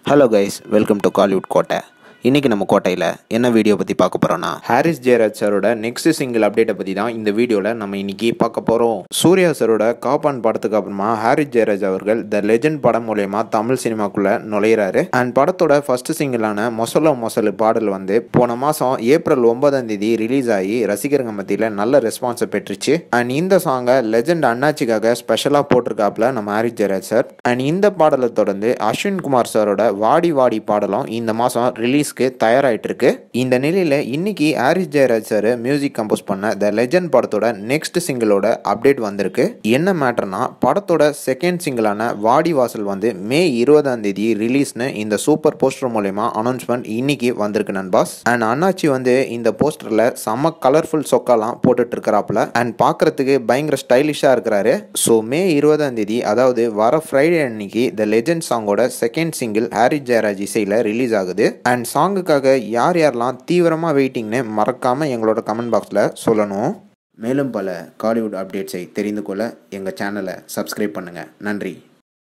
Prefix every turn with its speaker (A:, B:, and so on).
A: hello guys welcome to Kollywood கோட்டை இன்றைக்கி நம்ம கோட்டையில் என்ன வீடியோ பற்றி பார்க்க போகிறோன்னா ஹாரிஸ் ஜெயராஜ் சாரோட நெக்ஸ்ட் சிங்கிள் அப்டேட்டை பற்றி தான் இந்த வீடியோவில் நம்ம இன்னைக்கு பார்க்க போகிறோம் சூர்யா சாரோட காப்பான் படத்துக்கு அப்புறமா ஹாரிஸ் ஜெயராஜ் அவர்கள் த லெஜெண்ட் படம் மூலயமா தமிழ் சினிமாக்குள்ளே நுழையிறாரு அண்ட் படத்தோட ஃபர்ஸ்ட் சிங்கிளான மொசலோ மொசலு பாடல் வந்து போன மாதம் ஏப்ரல் ஒன்பதாம் தேதி ரிலீஸ் ஆகி ரசிகருங்க மத்தியில் நல்ல ரெஸ்பான்ஸை பெற்றுச்சு அண்ட் இந்த சாங்கை லெஜெண்ட் அண்ணாச்சிக்காக ஸ்பெஷலாக போட்டிருக்காப்புல நம்ம ஹாரிஸ் ஜெயராஜ் சார் அண்ட் இந்த பாடலை தொடர்ந்து அஸ்வின் குமார் சாரோட வாடி வாடி பாடலும் இந்த மாதம் ரிலீஸ்க்கு தயாராகிட்டு இருக்கு இந்த நிலையில் இன்னைக்கு Harris Jayaraj sir music compose பண்ண த லெஜெண்ட் படத்தோட நெக்ஸ்ட் சிங்கிளோட அப்டேட் வந்திருக்கு என்ன மேட்டர்னா படத்தோட செகண்ட் சிங்கிளான வாடி வாசல் வந்து மே இருபதாம் தேதி ரிலீஸ்னு இந்த சூப்பர் போஸ்டர் மூலயமா அனௌன்ஸ்மெண்ட் இன்னைக்கு வந்திருக்கு நண்பாஸ் அண்ட் அண்ணாச்சி வந்து இந்த போஸ்டரில் செம்ம கலர்ஃபுல் சொக்காலாம் போட்டுட்டு இருக்கிறாப்புல அண்ட் பார்க்கறதுக்கு பயங்கர ஸ்டைலிஷாக இருக்கிறாரு ஸோ மே இருபதாம் தேதி அதாவது வர ஃப்ரைடே அன்னைக்கு த லெஜெண்ட் சாங்கோட செகண்ட் சிங்கிள் ஹாரி ஜெயராஜ் இசையில் ரிலீஸ் ஆகுது அண்ட் சாங்குக்காக யார் யாரெல்லாம் தீவிரமாக வெயிட்டிங்னு மறக்காமல் எங்களோட கமெண்ட் பாக்ஸில் சொல்லணும் மேலும் பல காலிவுட் அப்டேட்ஸை தெரிந்து கொள்ள எங்கள் சேனலை சப்ஸ்கிரைப் பண்ணுங்கள் நன்றி